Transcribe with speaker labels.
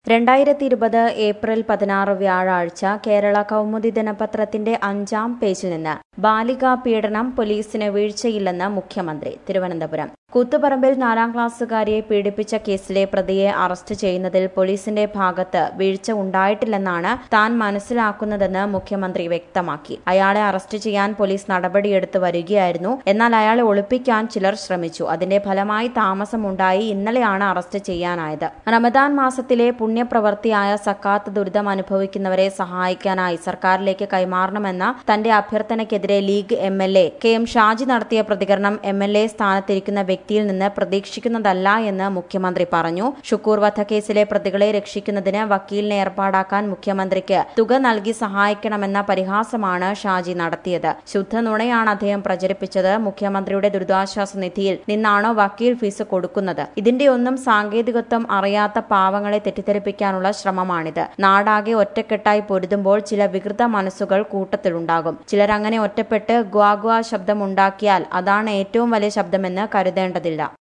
Speaker 1: രണ്ടായിരത്തി ഇരുപത് ഏപ്രിൽ പതിനാറ് വ്യാഴാഴ്ച കേരള കൗമുദി ദിനപത്രത്തിന്റെ അഞ്ചാം പേജിൽ നിന്ന് ബാലികാ പീഡനം പോലീസിന് വീഴ്ചയില്ലെന്ന് മുഖ്യമന്ത്രി തിരുവനന്തപുരം കൂത്തുപറമ്പിൽ നാലാം ക്ലാസ്സുകാരിയെ പീഡിപ്പിച്ച കേസിലെ പ്രതിയെ അറസ്റ്റ് ചെയ്യുന്നതിൽ പോലീസിന്റെ ഭാഗത്ത് വീഴ്ച ഉണ്ടായിട്ടില്ലെന്നാണ് താൻ മനസ്സിലാക്കുന്നതെന്ന് മുഖ്യമന്ത്രി വ്യക്തമാക്കി അയാളെ അറസ്റ്റ് ചെയ്യാൻ പോലീസ് നടപടിയെടുത്ത് വരികയായിരുന്നു എന്നാൽ അയാളെ ഒളിപ്പിക്കാൻ ചിലർ ശ്രമിച്ചു അതിന്റെ ഫലമായി താമസമുണ്ടായി ഇന്നലെയാണ് അറസ്റ്റ് ചെയ്യാനായത് റമദാൻ മാസത്തിലെ പുണ്യപ്രവൃത്തിയായ സക്കാത്ത് ദുരിതം അനുഭവിക്കുന്നവരെ സഹായിക്കാനായി സർക്കാരിലേക്ക് കൈമാറണമെന്ന തന്റെ അഭ്യർത്ഥനയ്ക്കെതിരെ league M L A K M Shaji നടത്തിയ പ്രതികരണം എം എൽ എ സ്ഥാനത്തിരിക്കുന്ന വ്യക്തിയിൽ നിന്ന് പ്രതീക്ഷിക്കുന്നതല്ല എന്ന് മുഖ്യമന്ത്രി പറഞ്ഞു ഷുക്കൂർ വധക്കേസിലെ പ്രതികളെ രക്ഷിക്കുന്നതിന് വക്കീലിനെ ഏർപ്പാടാക്കാൻ മുഖ്യമന്ത്രിക്ക് തുക നൽകി സഹായിക്കണമെന്ന പരിഹാസമാണ് ഷാജി നടത്തിയത് ശുദ്ധ നുണയാണ് അദ്ദേഹം പ്രചരിപ്പിച്ചത് മുഖ്യമന്ത്രിയുടെ ദുരിതാശ്വാസ നിധിയിൽ നിന്നാണോ വക്കീൽ ഫീസ് കൊടുക്കുന്നത് ഇതിന്റെ ഒന്നും സാങ്കേതികത്വം അറിയാത്ത പാവങ്ങളെ തെറ്റിദ്ധരിപ്പിക്കാനുള്ള ശ്രമമാണിത് നാടാകെ ഒറ്റക്കെട്ടായി പൊരുതുമ്പോൾ ചില വികൃത മനസ്സുകൾ കൂട്ടത്തിലുണ്ടാകും ചിലർ അങ്ങനെ ഒറ്റപ്പെട്ട് ഗ്വാഗ്വാ ശബ്ദമുണ്ടാക്കിയാൽ അതാണ് ഏറ്റവും വലിയ ശബ്ദമെന്ന് കരുതേണ്ടതില്ല